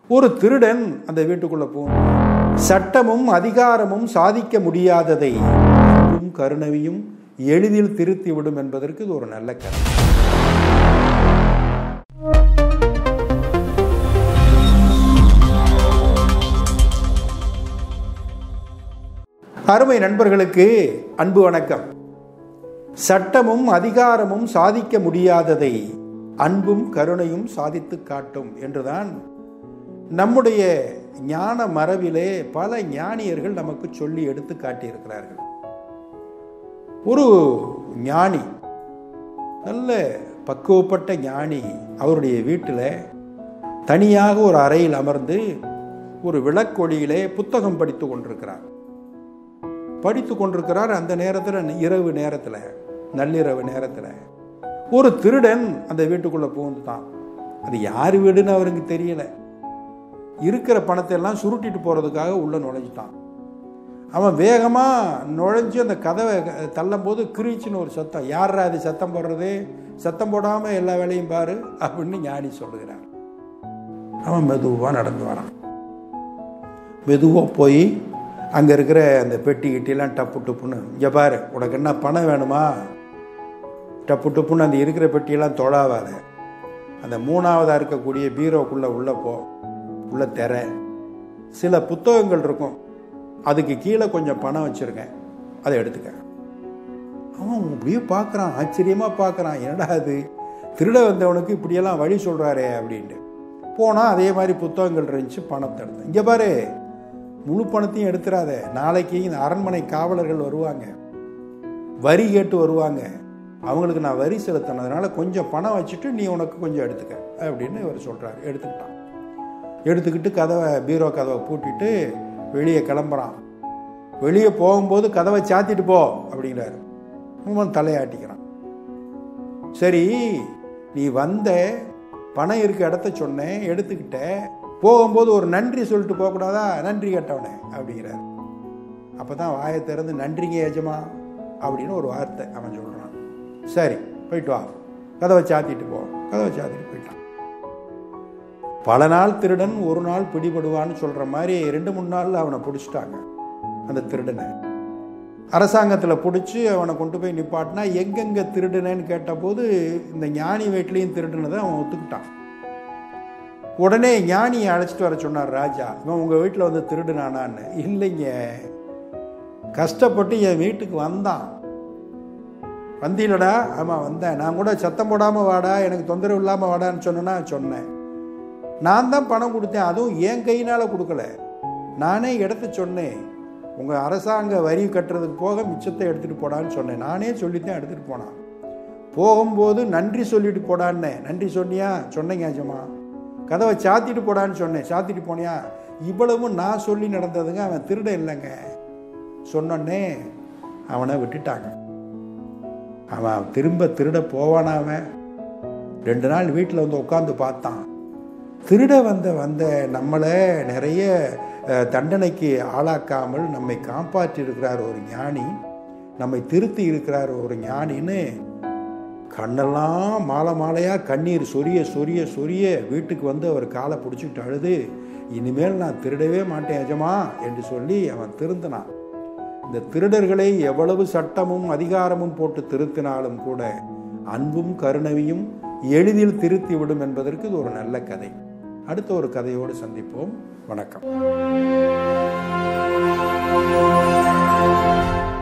ஒரு திருடன் அந்த வீட்டுக்குள்ள போகும் சட்டமும் அதிகாரமும் சாதிக்க முடியாததை அன்பும் கருணவியும் எளிதில் திருத்தி விடும் என்பதற்கு இது ஒரு நல்ல கதை அருமை நண்பர்களுக்கு அன்பு வணக்கம் சட்டமும் அதிகாரமும் சாதிக்க முடியாததை அன்பும் கருணையும் சாதித்து காட்டும் என்றுதான் நம்முடைய ஞான மரபிலே பல ஞானியர்கள் நமக்கு சொல்லி எடுத்து காட்டியிருக்கிறார்கள் ஒரு ஞானி நல்ல பக்குவப்பட்ட ஞானி அவருடைய வீட்டில் தனியாக ஒரு அறையில் அமர்ந்து ஒரு விளக்கொளியிலே புத்தகம் படித்து கொண்டிருக்கிறார் படித்து கொண்டிருக்கிறார் அந்த நேரத்தில் இரவு நேரத்தில் நள்ளிரவு நேரத்தில் ஒரு திருடன் அந்த வீட்டுக்குள்ளே புகுந்துட்டான் அது யார் வீடுன்னு அவருக்கு தெரியல இருக்கிற பணத்தை எல்லாம் சுருட்டிட்டு போகிறதுக்காக உள்ளே நுழைஞ்சிட்டான் அவன் வேகமாக நுழைஞ்சு அந்த கதவை தள்ளும் போது கிரீச்சின்னு ஒரு சத்தம் யாரா அது சத்தம் போடுறது சத்தம் போடாமல் எல்லா வேலையும் பாரு அப்படின்னு ஞானி சொல்லுகிறார் அவன் மெதுவாக நடந்து வரான் மெதுவாக போய் அங்கே இருக்கிற அந்த பெட்டி கிட்டிலாம் டப்பு டப்புன்னு இங்கே பாரு உனக்கு என்ன பணம் வேணுமா டப்பு டப்புன்னு அந்த இருக்கிற பெட்டியெல்லாம் தொழாவாத அந்த மூணாவதாக இருக்கக்கூடிய பீரோக்குள்ளே உள்ளே போ உள்ள திற சில புத்தகங்கள் இருக்கும் அதுக்கு கீழே கொஞ்சம் பணம் வச்சுருக்கேன் அதை எடுத்துக்க அவன் அப்படியே பார்க்குறான் ஆச்சரியமாக பார்க்குறான் என்னடா அது திருட வந்தவனுக்கு இப்படியெல்லாம் வழி சொல்கிறாரே அப்படின்ட்டு போனால் அதே மாதிரி புத்தகங்கள் இருந்துச்சு பணத்தை எடுத்தேன் இங்கே பாரு முழு பணத்தையும் எடுத்துடாத நாளைக்கு இந்த அரண்மனை காவலர்கள் வருவாங்க வரி கேட்டு வருவாங்க அவங்களுக்கு நான் வரி செலுத்தினதுனால கொஞ்சம் பணம் வச்சுட்டு நீ உனக்கு கொஞ்சம் எடுத்துக்க அப்படின்னு இவர் சொல்கிறார் எடுத்துக்கிட்டான் எடுத்துக்கிட்டு கதவை பீரோ கதவை பூட்டிட்டு வெளியே கிளம்புறான் வெளியே போகும்போது கதவை சாத்திட்டு போ அப்படிங்கிறாரு இவன் தலையாட்டிக்கிறான் சரி நீ வந்த பணம் இருக்க இடத்த சொன்னேன் எடுத்துக்கிட்ட போகும்போது ஒரு நன்றி சொல்லிட்டு போகக்கூடாதா நன்றி கேட்டவனே அப்படிங்கிறார் அப்போ தான் வாயை திறந்து நன்றிங்க ஏஜமா அப்படின்னு ஒரு வார்த்தை அவன் சொல்கிறான் சரி போயிட்டு வா கதவை சாத்திட்டு போ கதவை சாத்திட்டு போயிட்டான் பல நாள் திருடன் ஒரு நாள் பிடிபடுவான்னு சொல்கிற மாதிரி ரெண்டு மூணு நாளில் அவனை பிடிச்சிட்டாங்க அந்த திருடனை அரசாங்கத்தில் பிடிச்சி அவனை கொண்டு போய் நிப்பாட்டினா எங்கெங்கே திருடுனேன்னு கேட்டபோது இந்த ஞானி வீட்லேயும் திருடுனதை அவன் ஒத்துக்கிட்டான் உடனே ஞானியை அழைச்சிட்டு வர சொன்னார் ராஜா இவன் உங்கள் வீட்டில் வந்து திருடுனானான்னு இல்லைங்க கஷ்டப்பட்டு என் வீட்டுக்கு வந்தான் வந்தீலடா ஆமாம் வந்தேன் நான் கூட சத்தம் போடாமல் வாடா எனக்கு தொந்தரவு இல்லாமல் வாடான்னு சொன்னேன்னா சொன்னேன் நான் தான் பணம் கொடுத்தேன் அதுவும் என் கையினால் கொடுக்கல நானே இடத்த சொன்னேன் உங்கள் அரசாங்க வரி கட்டுறதுக்கு போக மிச்சத்தை எடுத்துகிட்டு போடான்னு சொன்னேன் நானே சொல்லித்தான் எடுத்துகிட்டு போனான் போகும்போது நன்றி சொல்லிட்டு போடான்னே நன்றி சொன்னியா சொன்னேங்க ஆச்சம்மா கதவை சாத்திட்டு போடான்னு சொன்னேன் சாத்திட்டு போனியா இவ்வளவும் நான் சொல்லி நடந்ததுங்க அவன் திருட இல்லைங்க சொன்னோன்னே அவனை விட்டுட்டாங்க அவன் திரும்ப திருட போவானா அவன் ரெண்டு நாள் வீட்டில் வந்து உட்காந்து பார்த்தான் திருட வந்த வந்த நம்மளை நிறைய தண்டனைக்கு ஆளாக்காமல் நம்மை காப்பாற்றி இருக்கிறார் ஒரு ஞானி நம்மை திருத்தி இருக்கிறார் ஒரு ஞானின்னு கண்ணெல்லாம் மாலை மாலையாக கண்ணீர் சொரிய சொரிய சொரிய வீட்டுக்கு வந்து அவர் காலை பிடிச்சிக்கிட்டு அழுது இனிமேல் நான் திருடவே மாட்டேன் எஜமா என்று சொல்லி அவன் திருந்தினான் இந்த திருடர்களை எவ்வளவு சட்டமும் அதிகாரமும் போட்டு திருத்தினாலும் கூட அன்பும் கருணவியும் எளிதில் திருத்தி விடும் என்பதற்கு இது ஒரு நல்ல கதை அடுத்த ஒரு கதையோடு சந்திப்போம் வணக்கம்